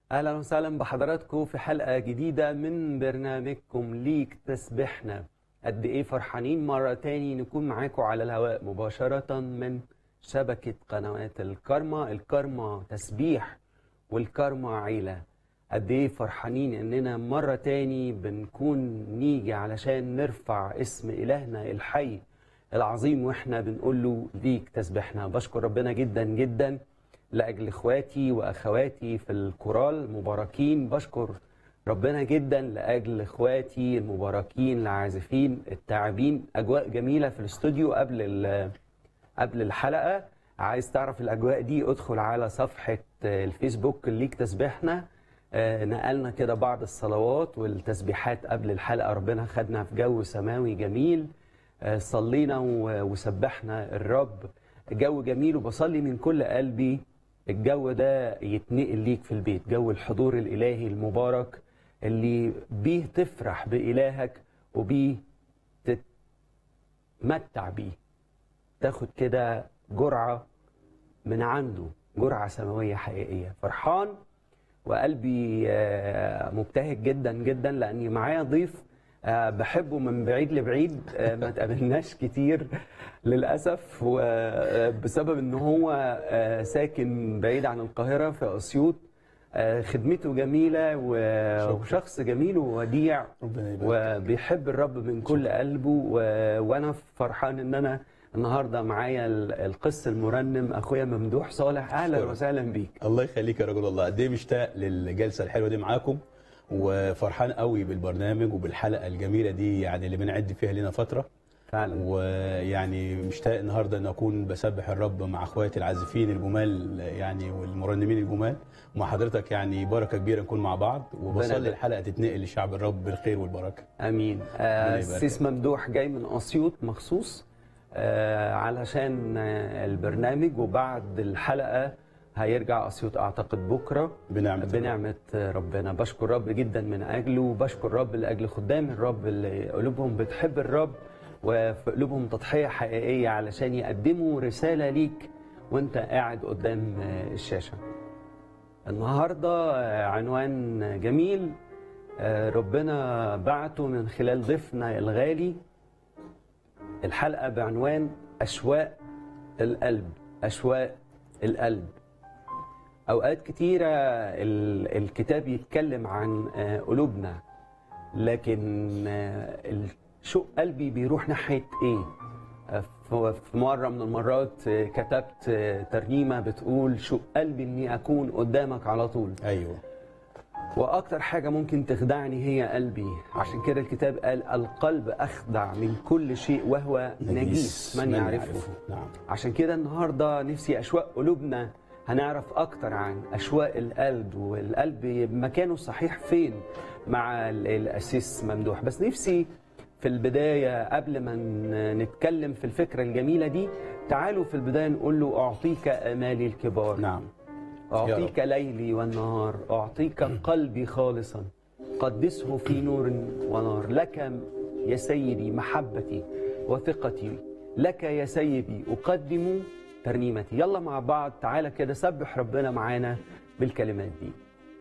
اهلا وسهلا بحضراتكم في حلقه جديده من برنامجكم ليك تسبحنا قد ايه فرحانين مره تاني نكون معاكم على الهواء مباشره من شبكه قنوات الكرمة الكرمة تسبيح والكرمة عيله قد ايه فرحانين اننا مره تاني بنكون نيجي علشان نرفع اسم الهنا الحي العظيم واحنا بنقول له ليك تسبحنا بشكر ربنا جدا جدا لاجل اخواتي واخواتي في الكورال المباركين بشكر ربنا جدا لاجل اخواتي المباركين العازفين التاعبين اجواء جميله في الاستوديو قبل ال- قبل الحلقه عايز تعرف الاجواء دي ادخل على صفحه الفيسبوك ليك تسبيحنا آه، نقلنا كده بعض الصلوات والتسبيحات قبل الحلقه ربنا خدنا في جو سماوي جميل آه، صلينا و- وسبحنا الرب جو جميل وبصلي من كل قلبي الجو ده يتنقل ليك في البيت جو الحضور الإلهي المبارك اللي بيه تفرح بإلهك وبيه تتمتع بيه تاخد كده جرعة من عنده جرعة سماوية حقيقية فرحان وقلبي آه، مبتهج جدا جدا لأني معايا ضيف آه، بحبه من بعيد لبعيد آه، ما تقابلناش كتير للأسف وبسبب إن هو آه، ساكن بعيد عن القاهرة في أسيوط آه، خدمته جميلة و- شكراً. وشخص جميل ووديع ربنا يبارك وبيحب الرب من كل قلبه و... وانا فرحان ان انا النهارده معايا ال- القس المرنم اخويا ممدوح صالح اهلا أشكرك. وسهلا بيك الله يخليك يا رجل الله قد ايه مشتاق للجلسه الحلوه دي معاكم وفرحان قوي بالبرنامج وبالحلقه الجميله دي يعني اللي بنعد فيها لنا فتره فعلا ويعني مشتاق النهارده ان اكون بسبح الرب مع اخواتي العازفين الجمال يعني والمرنمين الجمال ومع حضرتك يعني بركه كبيره نكون مع بعض وبصلي يبارك. الحلقه تتنقل لشعب الرب بالخير والبركه امين ربنا آه، يبارك. السيس ممدوح جاي من اسيوط مخصوص آه، علشان آه، البرنامج وبعد الحلقه هيرجع اسيوط اعتقد بكره بنعمه الرب. بنعمة ربنا بشكر الرب جدا من أجله وبشكر الرب لأجل خدام الرب اللي قلوبهم بتحب الرب وفي قلوبهم تضحية حقيقية علشان يقدموا رسالة ليك وانت قاعد قدام الشاشة النهاردة عنوان جميل ربنا بعته من خلال ضيفنا الغالي الحلقة بعنوان أشواق القلب أشواق القلب اوقات كتيره ال- الكتاب يتكلم عن آه، قلوبنا لكن آه، شوق قلبي بيروح ناحيه ايه آه، في في مره من المرات آه، كتبت آه، ترنيمه بتقول شوق قلبي اني اكون قدامك على طول ايوه واكتر حاجه ممكن تخدعني هي قلبي عشان كده الكتاب قال القلب اخدع من كل شيء وهو نجيس من يعرفه نعم عشان كده النهارده نفسي اشواق قلوبنا هنعرف اكتر عن اشواق القلب والقلب مكانه الصحيح فين مع ال- الاسيس ممدوح بس نفسي في البدايه قبل ما ن- نتكلم في الفكره الجميله دي تعالوا في البدايه نقول له اعطيك امالي الكبار نعم أعطيك ليلي والنهار أعطيك قلبي خالصا قدسه في نور ونار لك يا سيدي محبتي وثقتي لك يا سيدي أقدم ترنيمتي يلا مع بعض تعالى كده سبح ربنا معانا بالكلمات دي